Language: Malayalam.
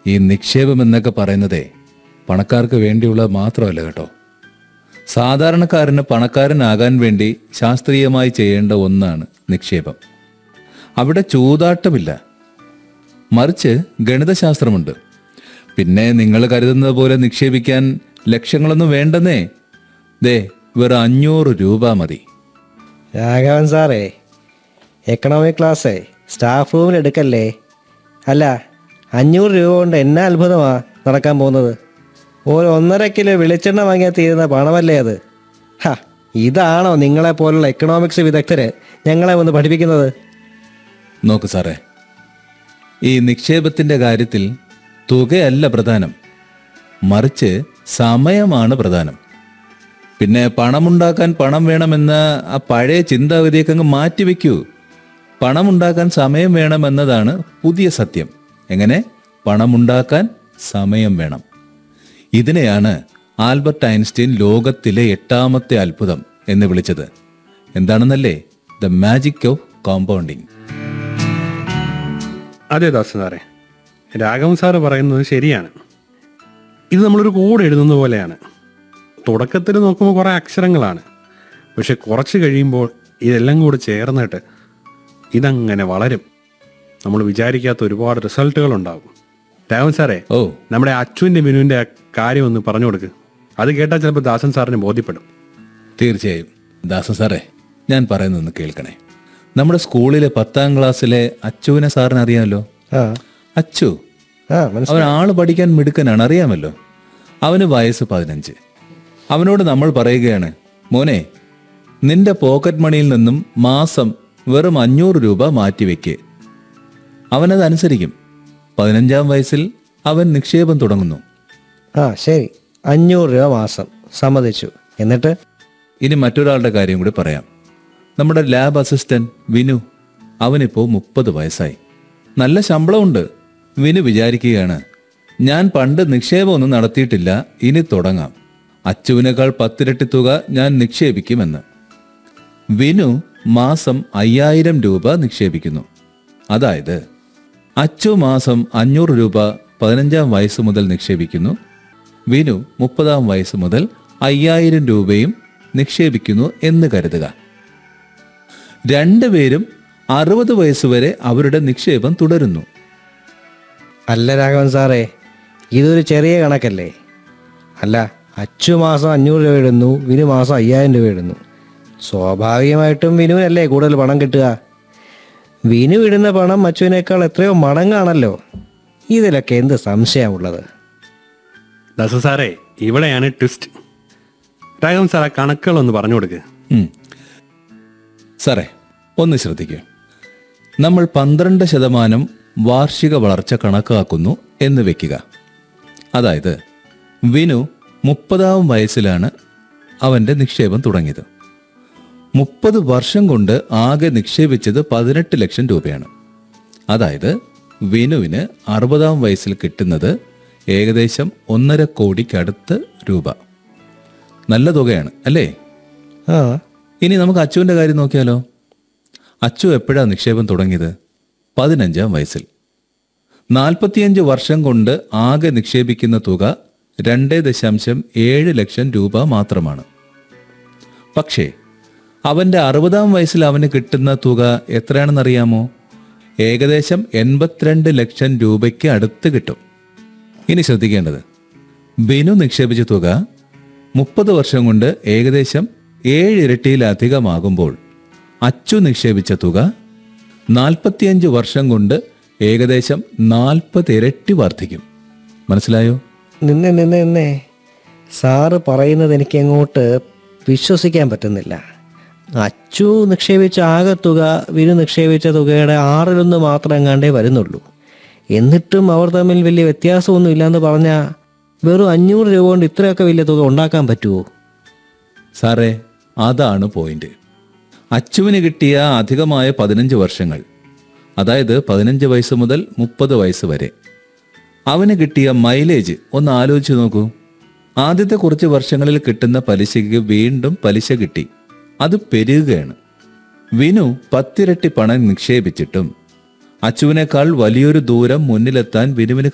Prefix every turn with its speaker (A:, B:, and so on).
A: ഈ നിക്ഷേപം എന്നൊക്കെ പറയുന്നതേ പണക്കാർക്ക് വേണ്ടിയുള്ള മാത്രമല്ല കേട്ടോ സാധാരണക്കാരന് പണക്കാരനാകാൻ വേണ്ടി ശാസ്ത്രീയമായി ചെയ്യേണ്ട ഒന്നാണ് നിക്ഷേപം അവിടെ ചൂതാട്ടമില്ല മറിച്ച് ഗണിതശാസ്ത്രമുണ്ട് പിന്നെ നിങ്ങൾ കരുതുന്നത് പോലെ നിക്ഷേപിക്കാൻ ലക്ഷങ്ങളൊന്നും വേണ്ടെന്നേ ദേ വെറും അഞ്ഞൂറ് രൂപ മതി
B: രാഘവൻ സാറേ എക്കണോമിക് ക്ലാസ്സേ സ്റ്റാഫ് റൂമിൽ എടുക്കല്ലേ അല്ല അഞ്ഞൂറ് രൂപ കൊണ്ട് എന്നാ അത്ഭുതമാ നടക്കാൻ പോകുന്നത് ഒരു ഒന്നര കിലോ വെളിച്ചെണ്ണ വാങ്ങിയാൽ തീരുന്ന പണമല്ലേ അത് ഹ ഇതാണോ നിങ്ങളെ പോലുള്ള എക്കണോമിക്സ് വിദഗ്ധര് ഞങ്ങളെ ഒന്ന് പഠിപ്പിക്കുന്നത്
A: നോക്ക് സാറേ ഈ നിക്ഷേപത്തിന്റെ കാര്യത്തിൽ തുകയല്ല പ്രധാനം മറിച്ച് സമയമാണ് പ്രധാനം പിന്നെ പണമുണ്ടാക്കാൻ പണം വേണമെന്ന ആ പഴയ ചിന്താഗതിയൊക്കെ അങ്ങ് മാറ്റിവെക്കൂ പണമുണ്ടാക്കാൻ സമയം വേണമെന്നതാണ് പുതിയ സത്യം എങ്ങനെ പണമുണ്ടാക്കാൻ സമയം വേണം ഇതിനെയാണ് ആൽബർട്ട് ഐൻസ്റ്റീൻ ലോകത്തിലെ എട്ടാമത്തെ അത്ഭുതം എന്ന് വിളിച്ചത് എന്താണെന്നല്ലേ ദ മാജിക് ഓഫ് കോമ്പൗണ്ടിങ്
C: അതെ ദാസ് സാറേ രാഘവൻ സാറ് പറയുന്നത് ശരിയാണ് ഇത് നമ്മളൊരു കോഡ് എഴുതുന്ന പോലെയാണ് തുടക്കത്തിൽ നോക്കുമ്പോൾ കുറേ അക്ഷരങ്ങളാണ് പക്ഷെ കുറച്ച് കഴിയുമ്പോൾ ഇതെല്ലാം കൂടെ ചേർന്നിട്ട് ഇതങ്ങനെ വളരും നമ്മൾ വിചാരിക്കാത്ത ഒരുപാട് റിസൾട്ടുകൾ ഉണ്ടാകും രാഘവൻ സാറേ
A: ഓ
C: നമ്മുടെ അച്ചുവിൻ്റെ മിനുവിൻ്റെ ആ കാര്യം ഒന്ന് പറഞ്ഞു കൊടുക്ക് അത് കേട്ടാൽ ചിലപ്പോൾ ദാസൻ സാറിന് ബോധ്യപ്പെടും
A: തീർച്ചയായും ദാസ സാറേ ഞാൻ പറയുന്നൊന്ന് കേൾക്കണേ നമ്മുടെ സ്കൂളിലെ പത്താം ക്ലാസ്സിലെ അച്ചുവിനെ സാറിന് അറിയാമല്ലോ
B: ആ
A: അച്ചു
B: ആ മനസ്സിലായി
A: അവൻ ആള് പഠിക്കാൻ മിടുക്കനാണ് അറിയാമല്ലോ അവന് വയസ്സ് പതിനഞ്ച് അവനോട് നമ്മൾ പറയുകയാണ് മോനെ നിന്റെ പോക്കറ്റ് മണിയിൽ നിന്നും മാസം വെറും അഞ്ഞൂറ് രൂപ മാറ്റിവെക്ക് അവനത് അനുസരിക്കും പതിനഞ്ചാം വയസ്സിൽ അവൻ നിക്ഷേപം തുടങ്ങുന്നു
B: ആ ശരി അഞ്ഞൂറ് രൂപ മാസം സമ്മതിച്ചു എന്നിട്ട്
A: ഇനി മറ്റൊരാളുടെ കാര്യം കൂടി പറയാം നമ്മുടെ ലാബ് അസിസ്റ്റന്റ് വിനു അവനിപ്പോൾ മുപ്പത് വയസ്സായി നല്ല ശമ്പളമുണ്ട് വിനു വിചാരിക്കുകയാണ് ഞാൻ പണ്ട് നിക്ഷേപമൊന്നും നടത്തിയിട്ടില്ല ഇനി തുടങ്ങാം അച്ചുവിനേക്കാൾ പത്തിരട്ടി തുക ഞാൻ നിക്ഷേപിക്കുമെന്ന് വിനു മാസം അയ്യായിരം രൂപ നിക്ഷേപിക്കുന്നു അതായത് അച്ചു മാസം അഞ്ഞൂറ് രൂപ പതിനഞ്ചാം വയസ്സ് മുതൽ നിക്ഷേപിക്കുന്നു വിനു മുപ്പതാം വയസ്സ് മുതൽ അയ്യായിരം രൂപയും നിക്ഷേപിക്കുന്നു എന്ന് കരുതുക രണ്ടുപേരും അറുപത് വയസ്സുവരെ അവരുടെ നിക്ഷേപം തുടരുന്നു
B: അല്ല രാഘവൻ സാറേ ഇതൊരു ചെറിയ കണക്കല്ലേ അല്ല അച്ചു മാസം അഞ്ഞൂറ് രൂപ ഇടുന്നു വിനു മാസം അയ്യായിരം രൂപ ഇടുന്നു സ്വാഭാവികമായിട്ടും വിനുവിനല്ലേ കൂടുതൽ പണം കിട്ടുക വിനു ഇടുന്ന പണം അച്ചുവിനേക്കാൾ എത്രയോ മടങ്ങാണല്ലോ ഇതിലൊക്കെ എന്ത് സംശയമുള്ളത്
C: ദാസൻ സാറേ ഇവിടെയാണ് ട്വിസ്റ്റ് രാഘവൻ സാർ ആ കണക്കുകളൊന്ന് പറഞ്ഞു കൊടുക്ക്
A: ഉം. സാറേ ഒന്ന് ശ്രദ്ധിക്കൂ നമ്മൾ പന്ത്രണ്ട് ശതമാനം വാർഷിക വളർച്ച കണക്കാക്കുന്നു എന്ന് വെക്കുക അതായത് വിനു മുപ്പതാം വയസ്സിലാണ് അവൻ്റെ നിക്ഷേപം തുടങ്ങിയത് മുപ്പത് വർഷം കൊണ്ട് ആകെ നിക്ഷേപിച്ചത് പതിനെട്ട് ലക്ഷം രൂപയാണ് അതായത് വിനുവിന് അറുപതാം വയസ്സിൽ കിട്ടുന്നത് ഏകദേശം ഒന്നര കോടിക്കടുത്ത് രൂപ നല്ല തുകയാണ് അല്ലേ
B: ആ
A: ഇനി നമുക്ക് അച്ചുവിന്റെ കാര്യം നോക്കിയാലോ അച്ചു എപ്പോഴാ നിക്ഷേപം തുടങ്ങിയത് പതിനഞ്ചാം വയസ്സിൽ നാൽപ്പത്തിയഞ്ച് വർഷം കൊണ്ട് ആകെ നിക്ഷേപിക്കുന്ന തുക രണ്ട് ദശാംശം ഏഴ് ലക്ഷം രൂപ മാത്രമാണ് പക്ഷേ അവന്റെ അറുപതാം വയസ്സിൽ അവന് കിട്ടുന്ന തുക എത്രയാണെന്നറിയാമോ ഏകദേശം എൺപത്തിരണ്ട് ലക്ഷം രൂപയ്ക്ക് അടുത്ത് കിട്ടും ഇനി ശ്രദ്ധിക്കേണ്ടത് ബിനു നിക്ഷേപിച്ച തുക മുപ്പത് വർഷം കൊണ്ട് ഏകദേശം ഏഴ് ഇരട്ടിയിലധികമാകുമ്പോൾ അച്ചു നിക്ഷേപിച്ച തുക നാൽപ്പത്തിയഞ്ച് വർഷം കൊണ്ട് ഏകദേശം നാൽപ്പത് ഇരട്ടി വർദ്ധിക്കും മനസ്സിലായോ
B: നിന്നെ നിന്നെ നിന്നെ സാറ് പറയുന്നത് എനിക്ക് അങ്ങോട്ട് വിശ്വസിക്കാൻ പറ്റുന്നില്ല അച്ചു നിക്ഷേപിച്ച ആകെ തുക വിനു നിക്ഷേപിച്ച തുകയുടെ ആറിലൊന്ന് മാത്രം എങ്ങാണ്ടേ വരുന്നുള്ളൂ എന്നിട്ടും അവർ തമ്മിൽ വലിയ വ്യത്യാസമൊന്നും ഇല്ലാന്ന് പറഞ്ഞാൽ വെറും അഞ്ഞൂറ് രൂപ കൊണ്ട് ഇത്രയൊക്കെ വലിയ തുക ഉണ്ടാക്കാൻ പറ്റുമോ
A: സാറേ അതാണ് പോയിന്റ് അച്ചുവിന് കിട്ടിയ അധികമായ പതിനഞ്ച് വർഷങ്ങൾ അതായത് പതിനഞ്ച് വയസ്സ് മുതൽ മുപ്പത് വയസ്സ് വരെ അവന് കിട്ടിയ മൈലേജ് ഒന്ന് ആലോചിച്ച് നോക്കൂ ആദ്യത്തെ കുറച്ച് വർഷങ്ങളിൽ കിട്ടുന്ന പലിശയ്ക്ക് വീണ്ടും പലിശ കിട്ടി അത് പെരുകുകയാണ് വിനു പത്തിരട്ടി പണം നിക്ഷേപിച്ചിട്ടും അച്ചുവിനേക്കാൾ വലിയൊരു ദൂരം മുന്നിലെത്താൻ വിനുവിന്